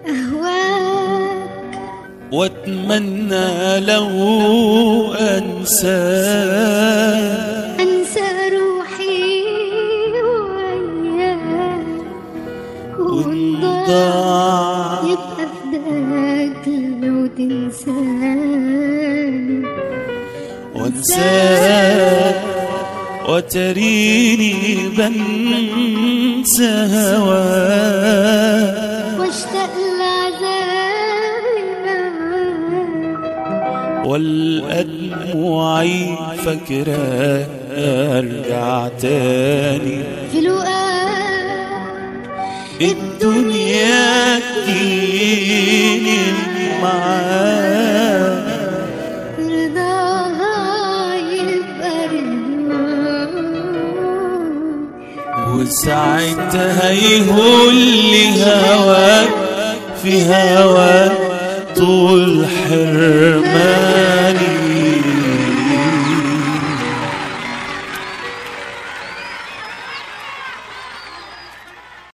أهواك واتمنى لو انسى أنسى روحي وياك وانضاع يبقى فداك لو تنساني وانساك وتريني بنسى هواك واشتاق لعذابي معاك والأدمعي فاكرة ارجع تاني في لقاك الدنيا تجيني معاك رضاها يبقى رضاك وساعتها يهون لي هواك في هواك طول حرمان